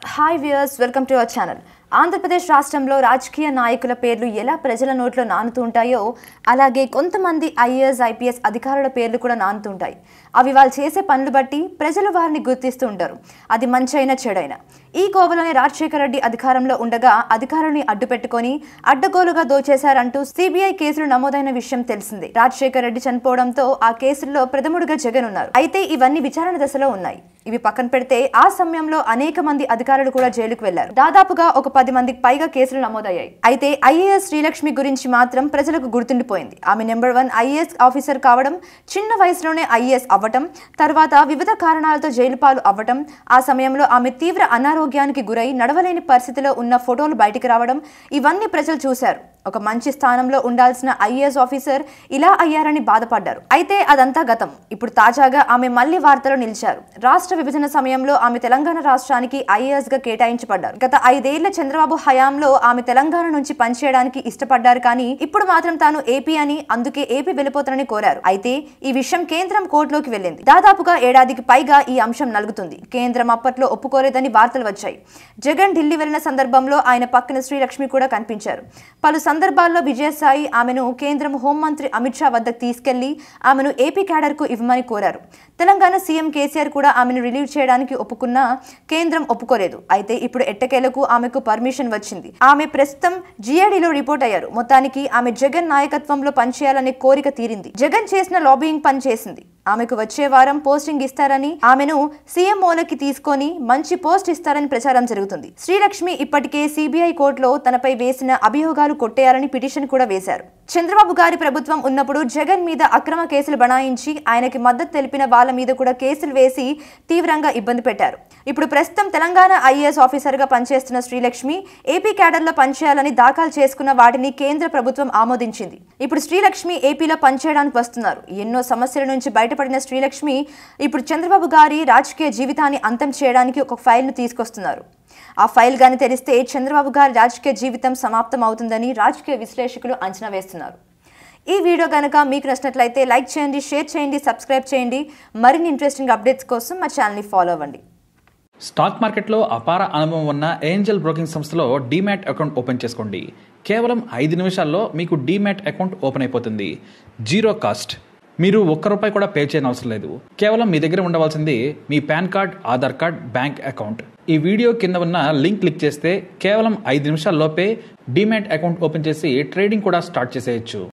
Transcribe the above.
hi viewers welcome to our channel Andhra Pradesh రాష్ట్రంలో రాజకీయ నాయకుల పేర్లు ఎలా ప్రజల నోట్లో నానుతూ ఉంటాయో అలాగే కొంతమంది ఐఏఎస్ ఐపీఎస్ అధికారుల పేర్లు కూడా నానుతుంటాయి అవి వాళ్ళు చేసే పనులు బట్టి ప్రజలు వారిని గుర్తిస్తూ ఉంటారు అది మంచైనా చెడైనా ఈ కోవలోనే రాజశేఖర రెడ్డి అధికారంలో ఉండగా అధికారుల్ని అడ్డుపెట్టుకొని అడ్డగోలుగా దోచేశారంటూ సిబిఐ కేసులు నమోదైన విషయం తెలిసిందే రాజశేఖర రెడ్డి చనిపోవడంతో ఆ కేసుల్లో ప్రథముడిగా జగన్ ఉన్నారు అయితే ఇవన్నీ విచారణ దశలో ఉన్నాయి ఇవి పక్కన పెడితే ఆ సమయంలో అనేక మంది అధికారులు కూడా జైలుకు వెళ్లారు దాదాపుగా ఒక పది మందికి పైగా కేసులు నమోదయ్యాయి అయితే ఐఏఎస్ శ్రీలక్ష్మి గురించి మాత్రం ప్రజలకు గుర్తుండిపోయింది ఆమె నెంబర్ వన్ ఐఏఎస్ ఆఫీసర్ కావడం చిన్న వయసులోనే ఐఏఎస్ అవ్వటం తర్వాత వివిధ కారణాలతో జైలు పాలు అవ్వటం ఆ సమయంలో ఆమె తీవ్ర అనారోగ్యానికి గురై నడవలేని పరిస్థితిలో ఉన్న ఫోటోలు బయటికి రావడం ఇవన్నీ ప్రజలు చూశారు ఒక మంచి స్థానంలో ఉండాల్సిన ఐఏఎస్ ఆఫీసర్ ఇలా అయ్యారని బాధపడ్డారు అయితే అదంతా గతం ఇప్పుడు తాజాగా ఆమె మళ్లీ వార్తలో నిలిచారు రాష్ట్ర విభజన సమయంలో ఆమె తెలంగాణ రాష్ట్రానికి ఐఏఎస్ గా కేటాయించబడ్డారు గత ఐదేళ్ల చంద్రబాబు హయాంలో ఆమె తెలంగాణ నుంచి పనిచేయడానికి ఇష్టపడ్డారు కానీ ఇప్పుడు మాత్రం తాను ఏపీ అని అందుకే ఏపీ వెళ్ళిపోతానని కోరారు అయితే ఈ విషయం కేంద్రం కోర్టులోకి వెళ్ళింది దాదాపుగా ఏడాదికి పైగా ఈ అంశం నలుగుతుంది కేంద్రం అప్పట్లో ఒప్పుకోలేదని వార్తలు వచ్చాయి జగన్ ఢిల్లీ వెళ్లిన సందర్భంలో ఆయన పక్కన శ్రీలక్ష్మి కూడా కనిపించారు పలు సందర్భాల్లో విజయసాయి ఆమెను కేంద్రం హోంమంత్రి అమిత్ షా వద్దకు తీసుకెళ్లి ఆమెను ఏపీ క్యాడర్ కు ఇవ్వమని కోరారు తెలంగాణ సీఎం కేసీఆర్ కూడా ఆమెను రిలీవ్ చేయడానికి ఒప్పుకున్నా కేంద్రం ఒప్పుకోలేదు అయితే ఇప్పుడు ఎట్టకేలకు ఆమెకు పర్మిషన్ వచ్చింది ఆమె ప్రస్తుతం జిఐడిలో రిపోర్ట్ అయ్యారు మొత్తానికి ఆమె జగన్ నాయకత్వంలో పనిచేయాలనే కోరిక తీరింది జగన్ చేసిన లాబియింగ్ పని చేసింది ఆమెకు వచ్చే వారం పోస్టింగ్ ఇస్తారని ఆమెను సీఎంఓలకి తీసుకొని మంచి పోస్ట్ ఇస్తారని ప్రచారం జరుగుతుంది శ్రీలక్ష్మి ఇప్పటికే సిబిఐ కోర్టులో తనపై వేసిన అభియోగాలు కొట్టేయాలని పిటిషన్ కూడా వేశారు చంద్రబాబు గారి ప్రభుత్వం ఉన్నప్పుడు జగన్ మీద అక్రమ కేసులు బనాయించి ఆయనకి మద్దతు తెలిపిన వాళ్ళ మీద కూడా కేసులు వేసి తీవ్రంగా ఇబ్బంది పెట్టారు ఇప్పుడు ప్రస్తుతం తెలంగాణ ఐఏఎస్ ఆఫీసర్గా పనిచేస్తున్న శ్రీలక్ష్మి ఏపీ క్యాడర్లో పనిచేయాలని దాఖలు చేసుకున్న వాటిని కేంద్ర ప్రభుత్వం ఆమోదించింది ఇప్పుడు శ్రీలక్ష్మి ఏపీలో పనిచేయడానికి వస్తున్నారు ఎన్నో సమస్యల నుంచి బయటపడిన శ్రీలక్ష్మి ఇప్పుడు చంద్రబాబు గారి రాజకీయ జీవితాన్ని అంతం చేయడానికి ఒక ఫైల్ను తీసుకొస్తున్నారు ఆ ఫైల్ గాని తెరిస్తే చంద్రబాబు గారి రాజకీయ జీవితం సమాప్తం అవుతుందని రాజకీయ విశ్లేషకులు అంచనా వేస్తున్నారు ఈ వీడియో కనుక మీకు నచ్చినట్లయితే లైక్ చేయండి షేర్ చేయండి సబ్స్క్రైబ్ చేయండి మరిన్ని ఇంట్రెస్టింగ్ అప్డేట్స్ కోసం మా ఛానల్ని ఫాలో అవ్వండి స్టాక్ మార్కెట్లో అపార అనుభవం ఉన్న ఏంజల్ బ్రోకింగ్ సంస్థలో డీమ్యాట్ అకౌంట్ ఓపెన్ చేసుకోండి కేవలం ఐదు నిమిషాల్లో మీకు డీమ్యాట్ అకౌంట్ ఓపెన్ అయిపోతుంది జీరో కాస్ట్ మీరు ఒక్క రూపాయి కూడా పే చేయని అవసరం లేదు కేవలం మీ దగ్గర ఉండవలసింది మీ PAN card Aadhaar card bank account ఈ వీడియో కింద ఉన్న లింక్ క్లిక్ చేస్తే కేవలం ఐదు నిమిషాల్లోపే డీమ్యాట్ అకౌంట్ ఓపెన్ చేసి ట్రేడింగ్ కూడా స్టార్ట్ చేసేయచ్చు